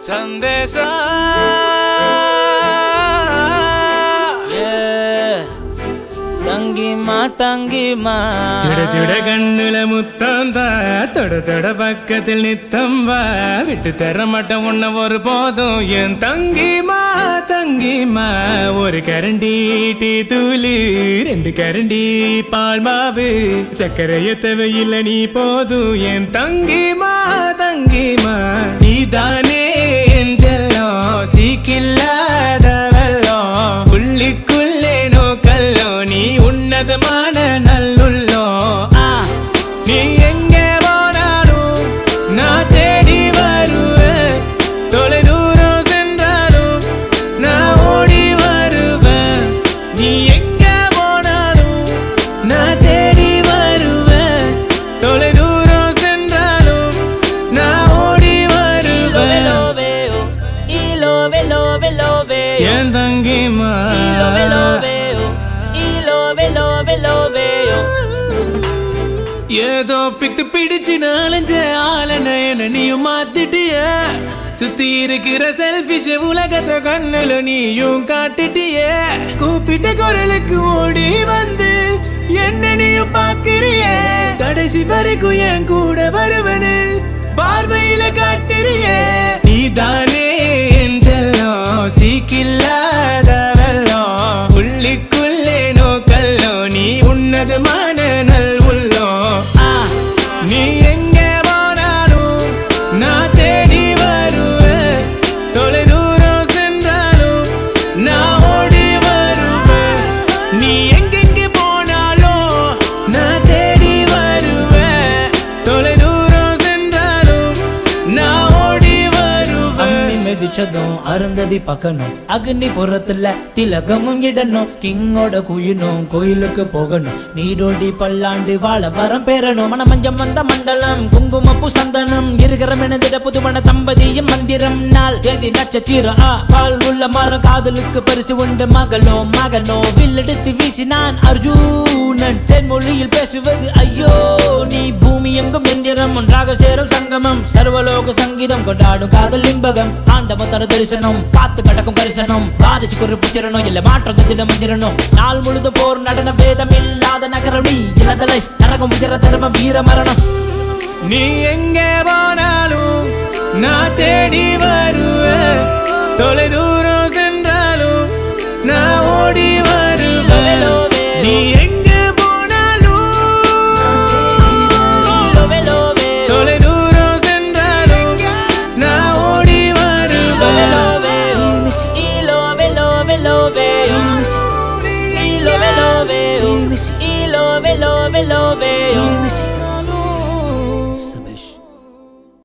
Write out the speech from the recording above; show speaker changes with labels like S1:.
S1: சந்தேசா
S2: தங்கிமா தங்கிமா
S1: சுட சுட கண்ணுல முத்தந்தா தொட தொட பக்கத்தில் நித்தம்பா விட்டு தர மாட்டேன் உன்ன ஒரு போதும் என் தங்கிமா தங்கிமா ஒரு கரண்டி டீ தூளு ரெண்டு கரண்டி பால் மாவு சர்க்கரைய தேவையில்லை நீ போதும் என் தங்கிமா தங்கிமா நீதானே என் செல்லம் சீக்கில்லாத வெல்லம் உள்ளிக்குள்ளே நோக்கல்லோ நீ உன்னதமான நல்லுள்ளோ
S2: ஆ,
S1: நீ எங்கே போனாலும் நான் தேடி வருவேன் தொலை தூரம் சென்றாலும் நான் ஓடி வருவேன் நீ எங்கே போனாலும் நான் தேடி வருவேன் தொலை தூரம் சென்றாலும் நான் ஓடி வருவேன்
S2: லோவேலோவேயோ, ஈலோவேலோவேலோவேயோ,
S1: என் தங்கிமா
S2: ஈலோவேலோவேயோ, ஈலோவேலோவேலோவேயோ.
S1: ஏதோ பித்து பிடிச்சு நாலஞ்ச ஆளன என்ன நீயும் மாத்திட்டிய சுத்தி இருக்கிற செல்பிஷ உலகத்தை கண்ணுல நீயும் காட்டிட்டிய கூப்பிட்ட குரலுக்கு ஓடி வந்து என்ன நீயும் பாக்கிறிய கடைசி வரைக்கும் என் கூட வருவனு பார்வையில காட்டுறிய நீதானே என் செல்லம் சீக்கில்லாத வெல்லம் உள்ளிக்குள்ளே நோக்கல்லோ நீ உன்னதமான நல் உள்ளோ
S2: ஆ,
S1: நீ எங்கே போனாலும் நான் தேடி வருவேன் தொலை தூரம் சென்றாலும் நான் ஓடி வருவேன் நீ எங்கெங்கே போனாலும் நான் தேடி வருவேன் தொலை தூரம் சென்றாலும் நான் ஓடி வருவேன்
S2: அம்மி மிதிச்சதும் அருந்ததி பக்கணும் அக்னி புறத்துல திலகமும் இடணும் கிங்கோட குயினும் கோயிலுக்கு போகணும் நீரோடி பல்லாண்டு வாழ வரம் பெறணும் மனமஞ்சம் வந்த மண்டலம் குங்குமப்பு சந்தனம் இருக்கிற மெனதிட புதுமண தம்பதியும் மந்திரம் நாள் தேதி நட்சத்திரம் ஆ பால் உள்ள மரம் காதலுக்கு பரிசு உண்டு மகளோ மகனோ வில்லெடுத்து வீசினான் அர்ஜுனன் தென்மொழியில் பேசுவது ஐயோ நீ பூமி எங்கும் எந்திரம் ஒன்றாக சேரும் சங்கமம் சர்வலோக சங்கீதம் கொண்டாடும் காதல் இன்பகம் ஆண்டவ தர தரிசனம் காத்து கடக்கும் தரிசனம் வாரிசுக்கு ஒரு புத்திரனும் இல்ல மாற்றம் தந்திட மந்திரனும் நாள் முழுதும் போர் நடன வேதம் இல்லாத நகரம் நீ இல்லாத லைஃப் நரகம் உஜர தர்மம் வீர மரணம்
S1: நீ எங்கே போனாலும் நான் தேடி வருவேன் தொலை தூரம் சென்றாலும் நான் ஓடி வருவேன் நீ எங்கே போனாலும்
S2: லோவே லோவே
S1: தொலை தூரம் சென்றாலும் நான் ஓடி வருவேன்
S2: லோவே ஈ லோவே லோவே லோவே ஈ லோவே லோவே ஈ லோவே லோவே லோவே